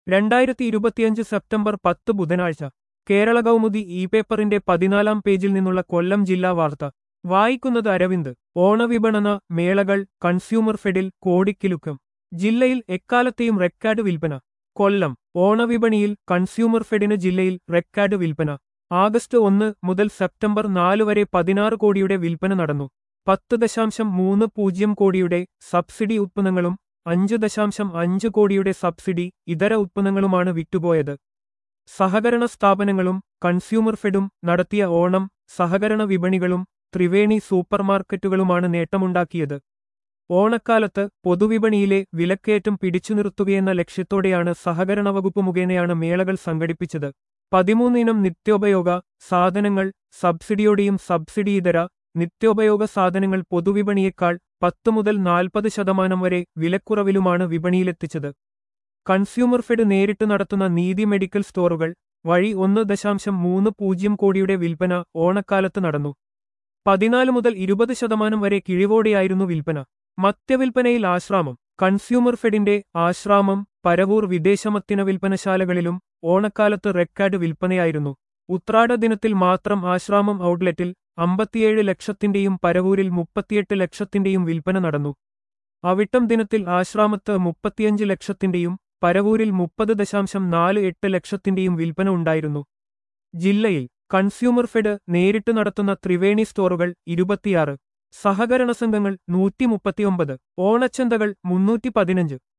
രണ്ടായിരത്തി ഇരുപത്തിയഞ്ച് സെപ്റ്റംബർ പത്ത് ബുധനാഴ്ച കേരള കൗമുദി ഇ പേപ്പറിന്റെ പതിനാലാം പേജിൽ നിന്നുള്ള കൊല്ലം ജില്ലാ വാർത്ത വായിക്കുന്നത് അരവിന്ദ് ഓണവിപണന മേളകൾ കൺസ്യൂമർ ഫെഡിൽ കോടിക്കിലുക്കം ജില്ലയിൽ എക്കാലത്തെയും റെക്കാർഡ് വിൽപ്പന കൊല്ലം ഓണവിപണിയിൽ കൺസ്യൂമർ ഫെഡിന് ജില്ലയിൽ റെക്കാർഡ് വിൽപ്പന ആഗസ്റ്റ് ഒന്ന് മുതൽ സെപ്റ്റംബർ നാല് വരെ പതിനാറ് കോടിയുടെ വിൽപ്പന നടന്നു പത്ത് ദശാംശം മൂന്ന് പൂജ്യം കോടിയുടെ സബ്സിഡി ഉത്പന്നങ്ങളും അഞ്ച് ദശാംശം അഞ്ച് കോടിയുടെ സബ്സിഡി ഇതര ഉത്പന്നങ്ങളുമാണ് വിറ്റുപോയത് സഹകരണ സ്ഥാപനങ്ങളും കൺസ്യൂമർ ഫെഡും നടത്തിയ ഓണം സഹകരണ വിപണികളും ത്രിവേണി സൂപ്പർമാർക്കറ്റുകളുമാണ് നേട്ടമുണ്ടാക്കിയത് ഓണക്കാലത്ത് പൊതുവിപണിയിലെ വിലക്കയറ്റം പിടിച്ചു നിർത്തുകയെന്ന ലക്ഷ്യത്തോടെയാണ് സഹകരണ വകുപ്പ് മുഖേനയാണ് മേളകൾ സംഘടിപ്പിച്ചത് പതിമൂന്നിനം നിത്യോപയോഗ സാധനങ്ങൾ സബ്സിഡിയോടെയും സബ്സിഡിയിതര നിത്യോപയോഗ സാധനങ്ങൾ പൊതുവിപണിയേക്കാൾ പത്ത് മുതൽ നാൽപ്പത് ശതമാനം വരെ വിലക്കുറവിലുമാണ് വിപണിയിലെത്തിച്ചത് കൺസ്യൂമർ ഫെഡ് നേരിട്ട് നടത്തുന്ന നീതി മെഡിക്കൽ സ്റ്റോറുകൾ വഴി ഒന്ന് ദശാംശം മൂന്ന് പൂജ്യം കോടിയുടെ വിൽപ്പന ഓണക്കാലത്ത് നടന്നു പതിനാല് മുതൽ ഇരുപത് ശതമാനം വരെ കിഴിവോടെയായിരുന്നു വിൽപ്പന മദ്യവിൽപ്പനയിൽ ആശ്രാമം കൺസ്യൂമർ ഫെഡിന്റെ ആശ്രാമം പരവൂർ വിദേശമത്തിന വിൽപ്പനശാലകളിലും ഓണക്കാലത്ത് റെക്കാർഡ് വിൽപ്പനയായിരുന്നു ഉത്രാട ദിനത്തിൽ മാത്രം ആശ്രാമം ഔട്ട്ലെറ്റിൽ അമ്പത്തിയേഴ് ലക്ഷത്തിന്റെയും പരവൂരിൽ മുപ്പത്തിയെട്ട് ലക്ഷത്തിന്റെയും വിൽപ്പന നടന്നു അവിട്ടം ദിനത്തിൽ ആശ്രാമത്ത് മുപ്പത്തിയഞ്ച് ലക്ഷത്തിന്റെയും പരവൂരിൽ മുപ്പത് ദശാംശം നാല് എട്ട് ലക്ഷത്തിന്റെയും വിൽപ്പന ഉണ്ടായിരുന്നു ജില്ലയിൽ കൺസ്യൂമർ ഫെഡ് നേരിട്ട് നടത്തുന്ന ത്രിവേണി സ്റ്റോറുകൾ ഇരുപത്തിയാറ് സഹകരണ സംഘങ്ങൾ നൂറ്റി മുപ്പത്തിയൊമ്പത് ഓണച്ചന്തകൾ മുന്നൂറ്റി പതിനഞ്ച്